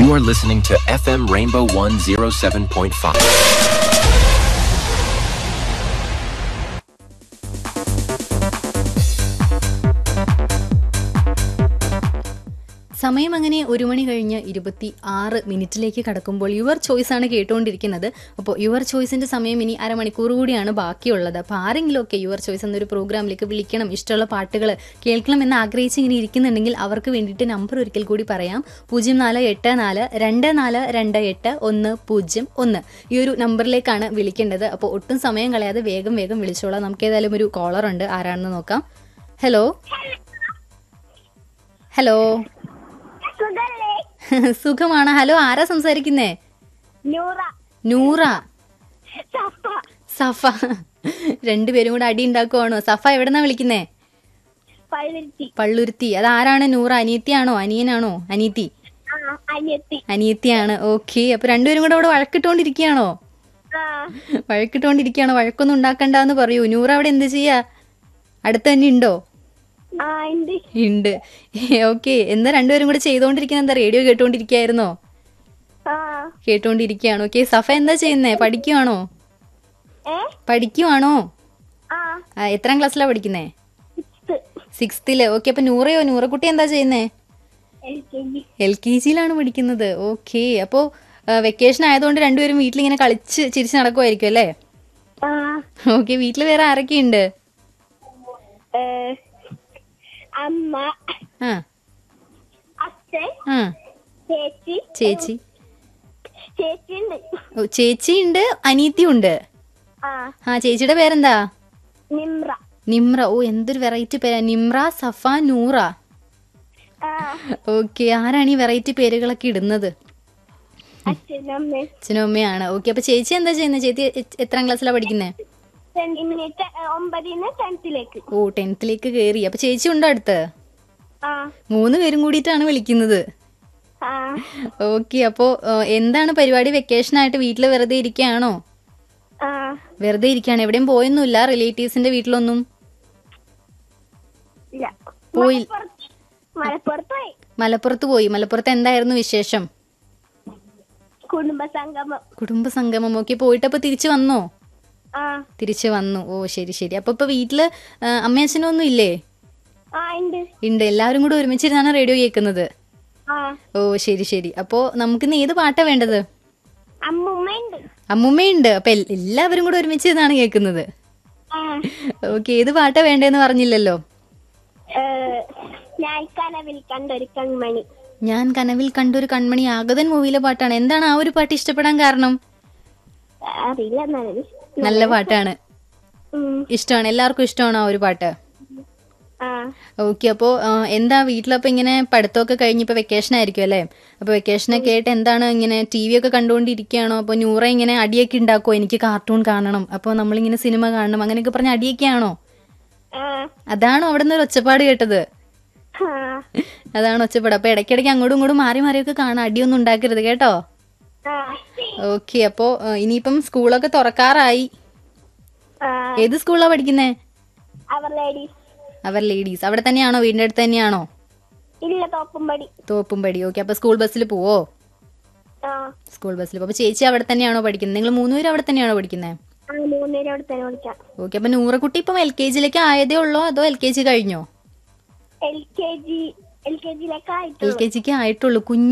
You are listening to FM Rainbow 107.5. സമയം അങ്ങനെ ഒരു മണി കഴിഞ്ഞ് ഇരുപത്തി ആറ് മിനിറ്റിലേക്ക് കടക്കുമ്പോൾ യുവർ ചോയ്സ് ആണ് കേട്ടുകൊണ്ടിരിക്കുന്നത് അപ്പോൾ യുവർ ചോയ്സിന്റെ സമയം ഇനി അരമണിക്കൂർ കൂടിയാണ് ബാക്കിയുള്ളത് അപ്പോൾ ആരെങ്കിലും ഒക്കെ യുവർ ചോയ്സ് എന്നൊരു പ്രോഗ്രാമിലേക്ക് വിളിക്കണം ഇഷ്ടമുള്ള പാട്ടുകൾ കേൾക്കണം എന്ന് ആഗ്രഹിച്ച് ഇങ്ങനെ ഇരിക്കുന്നുണ്ടെങ്കിൽ അവർക്ക് വേണ്ടിയിട്ട് നമ്പർ ഒരിക്കൽ കൂടി പറയാം പൂജ്യം നാല് എട്ട് നാല് രണ്ട് നാല് രണ്ട് എട്ട് ഒന്ന് പൂജ്യം ഒന്ന് ഈ ഒരു നമ്പറിലേക്കാണ് വിളിക്കേണ്ടത് അപ്പോൾ ഒട്ടും സമയം കളയാതെ വേഗം വേഗം വിളിച്ചോളാം നമുക്ക് ഏതായാലും ഒരു കോളർ ഉണ്ട് ആരാണെന്ന് നോക്കാം ഹലോ ഹലോ സുഖല്ലേ സുഖമാണ് ഹലോ ആരാ സംസാരിക്കുന്നേ നൂറ നൂറ സഫ സഫ രണ്ടുപേരും കൂടെ അടി ഉണ്ടാക്കുവാണോ സഫ എവിടെന്നാ വിളിക്കുന്നേ പള്ളിരുത്തി പള്ളുരുത്തി അത് ആരാണ് നൂറ അനിയത്തിയാണോ അനിയനാണോ അനിയത്തി ആ അനിയത്തി അനിയത്തിയാണ് ഓക്കെ അപ്പൊ രണ്ടുപേരും കൂടെ അവിടെ വഴക്കിട്ടോണ്ടിരിക്കുകയാണോ ആ വഴക്കിട്ടോണ്ടിരിക്കുകയാണോ വഴക്കൊന്നും ഉണ്ടാക്കണ്ടെന്ന് പറയൂ നൂറ അവിടെ എന്ത് ചെയ്യാ അടുത്ത് തന്നെ ഉണ്ടോ ആ ഉണ്ട് ഉണ്ട് ഓക്കെ എന്താ രണ്ടുപേരും കൂടെ ചെയ്തോണ്ടിരിക്കുന്ന എന്താ റേഡിയോ കേട്ടോണ്ടിരിക്കായിരുന്നോ ആ കേട്ടോണ്ടിരിക്കുകയാണ് ഓക്കെ സഫ എന്താ ചെയ്യുന്നേ പഠിക്കുവാണോ ഏ പഠിക്കുവാണോ ആ ആ, എത്രാം ക്ലാസ്സിലാ പഠിക്കുന്നേ സിക്സ്ത് സിക്സ്ത്തില് ഓക്കെ അപ്പൊ നൂറയോ നൂറക്കുട്ടി എന്താ ചെയ്യുന്നേ L K G L K ജിയിലാണ് പഠിക്കുന്നത് ഓക്കെ അപ്പോ വെക്കേഷൻ ആയതുകൊണ്ട് രണ്ടുപേരും വീട്ടിലിങ്ങനെ കളിച്ച് ചിരിച്ച് നടക്കുമായിരിക്കും അല്ലേ ആ ഓക്കെ വീട്ടിൽ വേറെ ആരൊക്കെയുണ്ട് ഏ, അമ്മ ആ അച്ഛൻ ആ ചേച്ചി ചേച്ചി ചേച്ചി ഉണ്ട് ഓ, ചേച്ചിയുണ്ട് അനീത്തിയുണ്ട് ആ ആ ചേച്ചിയുടെ പേരെന്താ നിമ്ര നിമ്ര ഓ എന്തൊരു വെറൈറ്റി പേരാ നിമ്ര സഫ നൂറ ആ ഓക്കെ ആരാണ് ഈ വെറൈറ്റി പേരുകളൊക്കെ ഇടുന്നത് അച്ഛനും അമ്മയും അച്ഛനും അമ്മയാണ് ഓക്കെ അപ്പൊ ചേച്ചി എന്താ ചെയ്യുന്നത് ചേച്ചി എ- എത്രാം ക്ലാസ്സിലാ പഠിക്കുന്നത് മിനിറ്റ് ഒമ്പതിന് ടെൻത്തിലേക്ക് ഓ ടെൻത്തിലേക്ക് കയറി അപ്പൊ ചേച്ചി ഉണ്ടോ അടുത്ത് ആ മൂന്ന് പേരും കൂടിയിട്ടാണ് വിളിക്കുന്നത് ആ ഓക്കെ അപ്പോ ഏഹ്, എന്താണ് പരിപാടി വെക്കേഷൻ ആയിട്ട് വീട്ടിൽ വെറുതെ ഇരിക്കുകയാണോ ആ വെറുതെ ഇരിക്കുകയാണ് എവിടെയും പോയൊന്നുമില്ല റിലേറ്റീവ്സിന്റെ വീട്ടിലൊന്നും ഇല്ല പോയി. മലപ്പുറത്ത് മലപ്പുറത്ത് പോയി മലപ്പുറത്ത് പോയി മലപ്പുറത്ത് എന്തായിരുന്നു വിശേഷം കുടുംബസംഗമം കുടുംബ സംഗമം ഒക്കെ പോയിട്ടപ്പോ തിരിച്ചു വന്നോ ആ തിരിച്ചു വന്നു ഓ ശരി ശരി അപ്പൊ ഇപ്പൊ വീട്ടില് ഏഹ്, അമ്മയച്ഛനും ഒന്നും ഇല്ലേ ആ ഉണ്ട് ഉണ്ട് എല്ലാവരും കൂടെ ഒരുമിച്ചിരുന്നാണ് റേഡിയോ കേൾക്കുന്നത് ആ ഓ ശരി ശരി അപ്പോ നമുക്കിന്ന് ഏത് പാട്ടാ വേണ്ടത് അമ്മുമ്മ ഉണ്ട് അമ്മുമ്മയുണ്ട് അപ്പൊ എൽ- എല്ലാവരും കൂടെ ഒരുമിച്ചിരുന്നാണ് കേൾക്കുന്നത് ആ ഓക്കെ ഏത് പാട്ടാ വേണ്ടതെന്ന് പറഞ്ഞില്ലല്ലോ ഏ, ഞാൻ കനവിൽ കണ്ടൊരു കൺമണി ഞാൻ കനവിൽ കണ്ടൊരു കൺമണി ആഗതൻ മൂവിയിലെ പാട്ടാണ് എന്താണ് ആ ഒരു പാട്ട് ഇഷ്ടപ്പെടാൻ കാരണം അറിയില്ല എന്നാലും നല്ല പാട്ടാണ് ഉം, ഇഷ്ടമാണ് എല്ലാവർക്കും ഇഷ്ടമാണ് ആ ഒരു പാട്ട് ആ ഓക്കെ അപ്പോൾ എന്താ വീട്ടിലപ്പോൾ ഇങ്ങനെ പഠിത്തമൊക്കെ കഴിഞ്ഞ് ഇപ്പോൾ വെക്കേഷൻ ആയിരിക്കും അല്ലേ അപ്പോൾ വെക്കേഷനൊക്കെ ആയിട്ട് എന്താണ് ഇങ്ങനെ ടി വി ഒക്കെ കണ്ടുകൊണ്ടിരിക്കുകയാണോ അപ്പോൾ നൂറ ഇങ്ങനെ അടിയൊക്കെ ഉണ്ടാക്കുമോ എനിക്ക് കാർട്ടൂൺ കാണണം അപ്പോൾ നമ്മളിങ്ങനെ സിനിമ കാണണം അങ്ങനെയൊക്കെ പറഞ്ഞ് അടിയൊക്കെയാണോ ആ അതാണോ അവിടെ നിന്ന് ഒരു ഒച്ചപ്പാട് കേട്ടത് ആ അതാണ് ഒച്ചപ്പാട് അപ്പോൾ ഇടയ്ക്കിടയ്ക്ക് അങ്ങോട്ടും ഇങ്ങോട്ടും മാറി മാറിയൊക്കെ കാണാം അടിയൊന്നും ഉണ്ടാക്കരുത് കേട്ടോ ആ ഓക്കെ അപ്പോൾ ഇനിയിപ്പം സ്കൂളൊക്കെ തുറക്കാറായി ആ ഏത് സ്കൂളിലാണ് പഠിക്കുന്നേ അവർ ലേഡീസ് അവർ ലേഡീസ് അവിടെ തന്നെയാണോ വീടിൻ്റെ അടുത്ത് തന്നെയാണോ ഇല്ല തോപ്പുംപടി തോപ്പുംപടി ഓക്കെ അപ്പോൾ സ്കൂൾ ബസ്സിൽ പോവോ ആ സ്കൂൾ ബസ്സിൽ അപ്പോൾ ചേച്ചി അവിടെ തന്നെയാണോ പഠിക്കുന്നത് നിങ്ങൾ മൂന്നുപേരും അവിടെ തന്നെയാണോ പഠിക്കുന്നത് ആ മൂന്നേരം അവിടെ തന്നെ വിളിക്കാം ഓക്കെ അപ്പോൾ നൂറക്കുട്ടി ഇപ്പം എൽ കെ ജിയിലേക്ക് ആയതേ ഉള്ളോ അതോ എൽ കെ ജി കഴിഞ്ഞോ L K G L K ജിയിലേക്ക് എൽ ആയിട്ടുള്ളൂ കെ ജിക്ക് ആയിട്ടുള്ളൂ കുഞ്ഞ്